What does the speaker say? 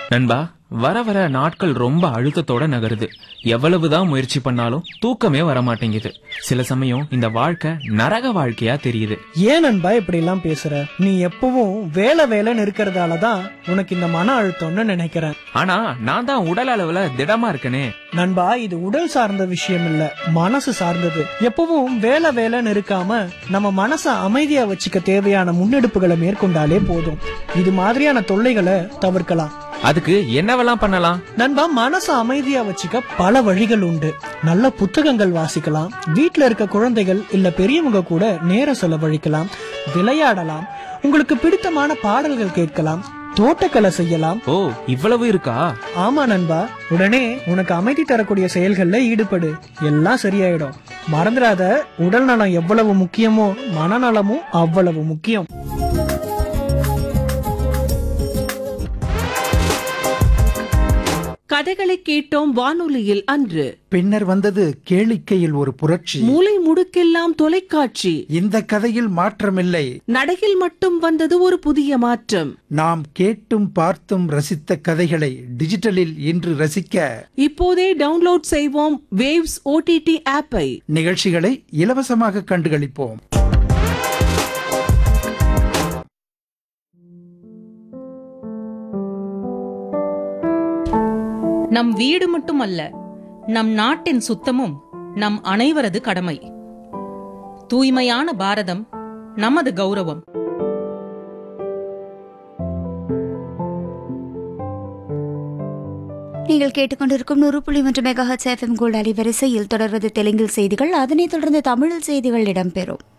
நண்பா வர வர நாட்கள் ரொம்ப அழுத்தத்தோட நகருது எவ்வளவுதான் முயற்சி பண்ணாலும் தூக்கமே வர மாட்டேங்குது சில சமயம் இந்த வாழ்க்கை நரக வாழ்க்கையா தெரியுது ஏன் நண்பா இப்படி எல்லாம் பேசுற நீ எப்பவும் வேலை வேலைன்னு இருக்கிறதால தான் உனக்கு இந்த மன அழுத்தம்னு நினைக்கிறேன் ஆனா நான் தான் உடல் அளவுல திடமா இருக்கனே நண்பா இது உடல் சார்ந்த விஷயம் இல்ல மனசு சார்ந்தது எப்பவும் வேலை வேலைன்னு இருக்காம நம்ம மனசை அமைதியா வச்சுக்க தேவையான முன்னெடுப்புகளை மேற்கொண்டாலே போதும் இது மாதிரியான தொல்லைகளை தவிர்க்கலாம் அதுக்கு என்னவெல்லாம் பண்ணலாம் நண்பா மனசை அமைதியா வச்சுக்க பல வழிகள் உண்டு நல்ல புத்தகங்கள் வாசிக்கலாம் வீட்ல இருக்க குழந்தைகள் இல்ல பெரியவங்க கூட நேர செலவழிக்கலாம் விளையாடலாம் உங்களுக்கு பிடித்தமான பாடல்கள் கேட்கலாம் தோட்டக்கலை செய்யலாம் ஓ இவ்வளவு இருக்கா ஆமா நண்பா உடனே உனக்கு அமைதி தரக்கூடிய செயல்கள்ல ஈடுபடு எல்லாம் சரியாயிடும் மறந்துடாத உடல் நலம் எவ்வளவு முக்கியமோ மனநலமும் அவ்வளவு முக்கியம் கதைகளை கேட்டோம் வானொலியில் அன்று பின்னர் வந்தது கேளிக்கையில் ஒரு புரட்சி மூலை முடுக்கெல்லாம் தொலைக்காட்சி இந்த கதையில் மாற்றமில்லை நடையில் மட்டும் வந்தது ஒரு புதிய மாற்றம் நாம் கேட்டும் பார்த்தும் ரசித்த கதைகளை டிஜிட்டலில் இன்று ரசிக்க இப்போதே டவுன்லோட் செய்வோம் வேவ்ஸ் ஓடிடி ஆப்பை நிகழ்ச்சிகளை இலவசமாக கண்டுகளிப்போம் நம் வீடு மட்டுமல்ல நம் நாட்டின் சுத்தமும் நம் அனைவரது கடமை தூய்மையான பாரதம் நமது கௌரவம் நீங்கள் கேட்டுக்கொண்டிருக்கும் நூறு புள்ளி ஒன்று மெகா எஃப்எம் கோல்ட் அலைவரிசையில் தொடர்வது தெலுங்கில் செய்திகள் அதனைத் தொடர்ந்து தமிழில் செய்திகள் இடம்பெறும்